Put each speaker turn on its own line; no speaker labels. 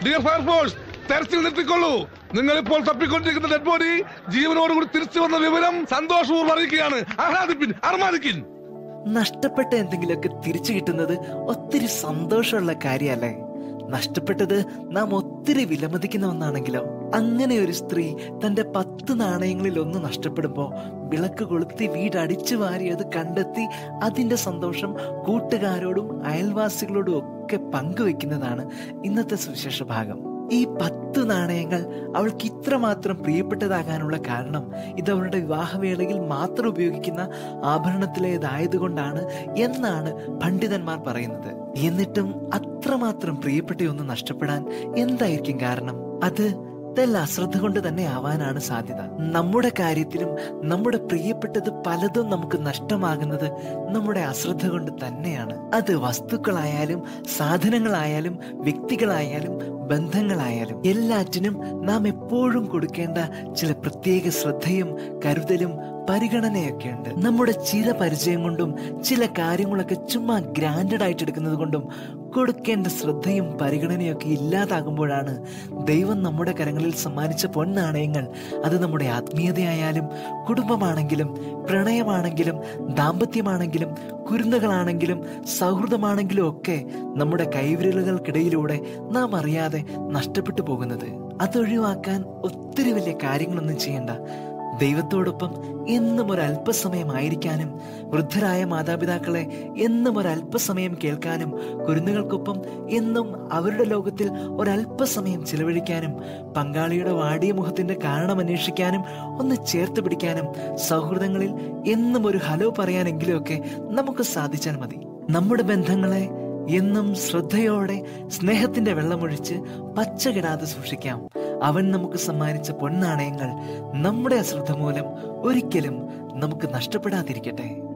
dear fire force തെരച്ചിൽ നിർത്തിക്കൊള്ളൂ നിങ്ങൾ ഇപ്പോൾ തപ്പിക്കൊണ്ടിരിക്കുന്ന ഡെഡ് ബോഡി ജീവനോടുകൂടി തിരിച്ചു വന്ന വിവരം സന്തോഷപൂർവ്വം അറിയിക്കുകയാണ് ആഹ്ലാദിപ്പിൻ അർമാദിക്കിൻ
നഷ്ടപ്പെട്ട എന്തെങ്കിലുമൊക്കെ തിരിച്ചു കിട്ടുന്നത് ഒത്തിരി സന്തോഷമുള്ള കാര്യല്ലേ നഷ്ടപ്പെട്ടത് നാം ഒത്തിരി വിലമതിക്കുന്ന ഒന്നാണെങ്കിലോ അങ്ങനെ ഒരു സ്ത്രീ തന്റെ പത്ത് നാണയങ്ങളിൽ ഒന്ന് നഷ്ടപ്പെടുമ്പോ വിളക്ക് കൊളുത്തി വീട് അടിച്ചു വാരി അത് കണ്ടെത്തി അതിന്റെ സന്തോഷം കൂട്ടുകാരോടും അയൽവാസികളോടും ഒക്കെ പങ്കുവെക്കുന്നതാണ് ഇന്നത്തെ സുവിശേഷ ഭാഗം ഈ പത്ത് നാണയങ്ങൾ അവൾക്ക് ഇത്രമാത്രം പ്രിയപ്പെട്ടതാകാനുള്ള കാരണം ഇത് അവളുടെ വിവാഹവേളയിൽ മാത്രം ഉപയോഗിക്കുന്ന ആഭരണത്തിലേതായതുകൊണ്ടാണ് എന്നാണ് പണ്ഡിതന്മാർ പറയുന്നത് എന്നിട്ടും അത്രമാത്രം പ്രിയപ്പെട്ട ഒന്ന് നഷ്ടപ്പെടാൻ എന്തായിരിക്കും കാരണം അത് തെല്ല അശ്രദ്ധ കൊണ്ട് തന്നെ ആവാനാണ് സാധ്യത നമ്മുടെ കാര്യത്തിലും നമ്മുടെ പ്രിയപ്പെട്ടത് പലതും നമുക്ക് നഷ്ടമാകുന്നത് നമ്മുടെ അശ്രദ്ധ കൊണ്ട് തന്നെയാണ് അത് വസ്തുക്കളായാലും സാധനങ്ങളായാലും വ്യക്തികളായാലും ബന്ധങ്ങളായാലും എല്ലാറ്റിനും നാം എപ്പോഴും കൊടുക്കേണ്ട ചില പ്രത്യേക ശ്രദ്ധയും കരുതലും പരിഗണനയൊക്കെ ഉണ്ട് നമ്മുടെ ചില പരിചയം കൊണ്ടും ചില കാര്യങ്ങളൊക്കെ ചുമ്മാ ഗ്രാൻഡഡ് ആയിട്ട് എടുക്കുന്നത് കൊണ്ടും കൊടുക്കേണ്ട ശ്രദ്ധയും പരിഗണനയൊക്കെ ഇല്ലാതാകുമ്പോഴാണ് ദൈവം നമ്മുടെ കരങ്ങളിൽ സമ്മാനിച്ച പൊന്നാണയങ്ങൾ അത് നമ്മുടെ ആത്മീയതയായാലും കുടുംബമാണെങ്കിലും പ്രണയമാണെങ്കിലും ദാമ്പത്യമാണെങ്കിലും കുരുന്നുകളാണെങ്കിലും സൗഹൃദമാണെങ്കിലും ഒക്കെ നമ്മുടെ കൈവിരലുകൾക്കിടയിലൂടെ നാം അറിയാതെ നഷ്ടപ്പെട്ടു പോകുന്നത് അതൊഴിവാക്കാൻ ഒത്തിരി വലിയ കാര്യങ്ങളൊന്നും ചെയ്യണ്ട ദൈവത്തോടൊപ്പം എന്നും ഒരു അല്പസമയമായിരിക്കാനും വൃദ്ധരായ മാതാപിതാക്കളെ എന്നും ഒരു അല്പസമയം കേൾക്കാനും കുരുന്നുകൾക്കൊപ്പം എന്നും അവരുടെ ലോകത്തിൽ ഒരല്പസമയം ചിലവഴിക്കാനും പങ്കാളിയുടെ വാടിയ മുഖത്തിന്റെ കാരണം അന്വേഷിക്കാനും ഒന്ന് ചേർത്ത് പിടിക്കാനും സൗഹൃദങ്ങളിൽ എന്നും ഒരു ഹലോ പറയാനെങ്കിലും ഒക്കെ നമുക്ക് സാധിച്ചാൽ മതി നമ്മുടെ ബന്ധങ്ങളെ എന്നും ശ്രദ്ധയോടെ സ്നേഹത്തിന്റെ വെള്ളമൊഴിച്ച് പച്ചകിടാതെ സൂക്ഷിക്കാം അവൻ നമുക്ക് സമ്മാനിച്ച പൊന്നാണയങ്ങൾ നമ്മുടെ അശ്രദ്ധ മൂലം ഒരിക്കലും നമുക്ക് നഷ്ടപ്പെടാതിരിക്കട്ടെ